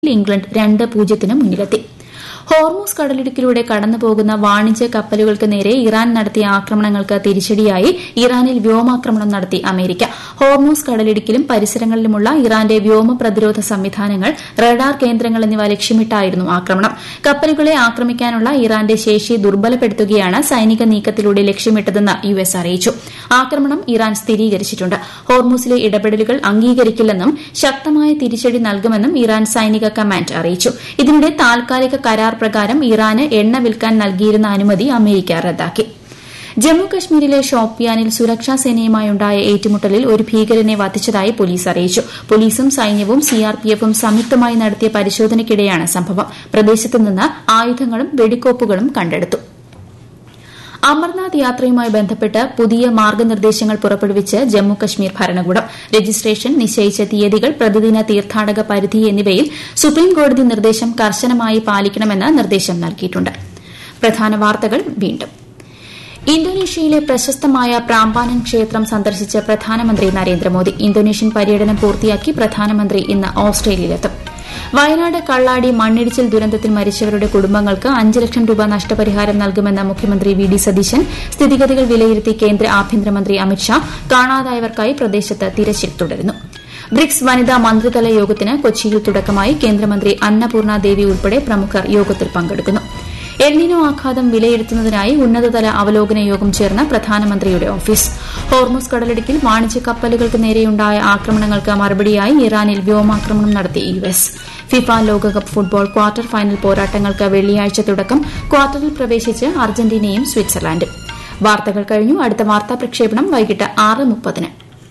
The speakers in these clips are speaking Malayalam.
ഇംഗ്ലണ്ട് രണ്ട് പൂജ്യത്തിന് മുന്നിലെത്തി ഹോർമൂസ് കടലിടുക്കിലൂടെ കടന്നുപോകുന്ന വാണിജ്യ കപ്പലുകൾക്ക് നേരെ ഇറാൻ നടത്തിയ ആക്രമണങ്ങൾക്ക് തിരിച്ചടിയായി ഇറാനിൽ വ്യോമാക്രമണം നടത്തി അമേരിക്ക ഹോർമൂസ് കടലിടുക്കിലും പരിസരങ്ങളിലുമുള്ള ഇറാന്റെ വ്യോമ പ്രതിരോധ സംവിധാനങ്ങൾ റഡാർ കേന്ദ്രങ്ങൾ എന്നിവ ലക്ഷ്യമിട്ടായിരുന്നു ആക്രമണം കപ്പലുകളെ ആക്രമിക്കാനുള്ള ഇറാന്റെ ശേഷി ദുർബലപ്പെടുത്തുകയാണ് സൈനിക നീക്കത്തിലൂടെ ലക്ഷ്യമിട്ടതെന്ന് യു എസ് അറിയിച്ചു ആക്രമണം ഇറാൻ സ്ഥിരീകരിച്ചിട്ടുണ്ട് ഹോർമൂസിലെ ഇടപെടലുകൾ അംഗീകരിക്കില്ലെന്നും ശക്തമായ തിരിച്ചടി നൽകുമെന്നും ഇറാൻ സൈനിക കമാൻഡ് അറിയിച്ചു ഇതിനിടെ താൽക്കാലിക കരാർ പ്രകാരം ഇറാന് എണ്ണ വിൽക്കാൻ നൽകിയിരുന്ന അനുമതി അമേരിക്ക റദ്ദാക്കി ജമ്മുകശ്മീരിലെ ഷോപ്പിയാനിൽ സുരക്ഷാ സേനയുമായുണ്ടായ ഏറ്റുമുട്ടലിൽ ഒരു ഭീകരനെ വധിച്ചതായി പോലീസ് അറിയിച്ചു പോലീസും സൈന്യവും സിആർപിഎഫും സംയുക്തമായി നടത്തിയ പരിശോധനയ്ക്കിടെയാണ് സംഭവം പ്രദേശത്ത് നിന്ന് ആയുധങ്ങളും വെടിക്കോപ്പുകളും കണ്ടെടുത്തു അമർനാഥ് യാത്രയുമായി ബന്ധപ്പെട്ട് പുതിയ മാർഗനിർദ്ദേശങ്ങൾ പുറപ്പെടുവിച്ച് ജമ്മുകശ്മീർ ഭരണകൂടം രജിസ്ട്രേഷൻ നിശ്ചയിച്ച തീയതികൾ പ്രതിദിന തീർത്ഥാടക പരിധി എന്നിവയിൽ സുപ്രീംകോടതി നിർദ്ദേശം കർശനമായി പാലിക്കണമെന്ന് നിർദ്ദേശം നൽകിയിട്ടുണ്ട് പ്രധാന വാർത്തകൾ വീണ്ടും ഇന്തോനേഷ്യയിലെ പ്രശസ്തമായ പ്രാമ്പാനൻ ക്ഷേത്രം സന്ദർശിച്ച പ്രധാനമന്ത്രി നരേന്ദ്രമോദി ഇന്തോനേഷ്യൻ പര്യടനം പൂർത്തിയാക്കി പ്രധാനമന്ത്രി ഇന്ന് ഓസ്ട്രേലിയയിലെത്തും വയനാട് കള്ളാടി മണ്ണിടിച്ചിൽ ദുരന്തത്തിൽ മരിച്ചവരുടെ കുടുംബങ്ങൾക്ക് അഞ്ച് ലക്ഷം രൂപ നഷ്ടപരിഹാരം നൽകുമെന്ന മുഖ്യമന്ത്രി വി ഡി സതീശൻ സ്ഥിതിഗതികൾ വിലയിരുത്തി കേന്ദ്ര ആഭ്യന്തരമന്ത്രി അമിത്ഷാ കാണാതായവർക്കായി പ്രദേശത്ത് തിരച്ചിൽ തുടരുന്നു ബ്രിക്സ് വനിതാ മന്ത്രിതല യോഗത്തിന് കൊച്ചിയിൽ തുടക്കമായി കേന്ദ്രമന്ത്രി അന്നപൂർണ ദേവി ഉൾപ്പെടെ പ്രമുഖർ യോഗത്തിൽ പങ്കെടുക്കുന്നു എൽനിനോ ആഘാതം വിലയിരുത്തുന്നതിനായി ഉന്നതതല അവലോകന യോഗം ചേർന്ന പ്രധാനമന്ത്രിയുടെ ഓഫീസ് ഹോർമുസ് കടലിടുക്കിൽ വാണിജ്യ കപ്പലുകൾക്ക് നേരെയുണ്ടായ ആക്രമണങ്ങൾക്ക് മറുപടിയായി ഇറാനിൽ വ്യോമാക്രമണം നടത്തി യു എസ് ഫിഫ ലോകകപ്പ് ഫുട്ബോൾ ക്വാർട്ടർ ഫൈനൽ പോരാട്ടങ്ങൾക്ക് വെള്ളിയാഴ്ച തുടക്കം ക്വാർട്ടറിൽ പ്രവേശിച്ച് അർജന്റീനയും സ്വിറ്റ്സർലാൻഡും വാർത്തകൾ കഴിഞ്ഞു അടുത്ത വാർത്താ പ്രക്ഷേപണം വൈകിട്ട് ആറ് മുപ്പതിന്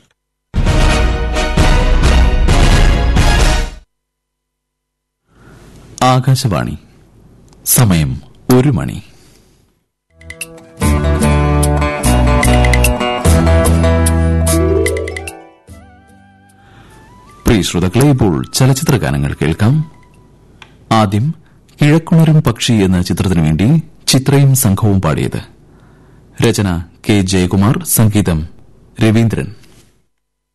ആകാശവാണി സമയം ഒരു മണി പ്രിയ ശ്രോതാക്കളെ ഇപ്പോൾ ചലച്ചിത്ര ഗാനങ്ങൾ കേൾക്കാം ആദ്യം കിഴക്കുണരും പക്ഷി എന്ന ചിത്രത്തിനു വേണ്ടി ചിത്രയും സംഘവും പാടിയത് രചന കെ ജയകുമാർ സംഗീതം രവീന്ദ്രൻ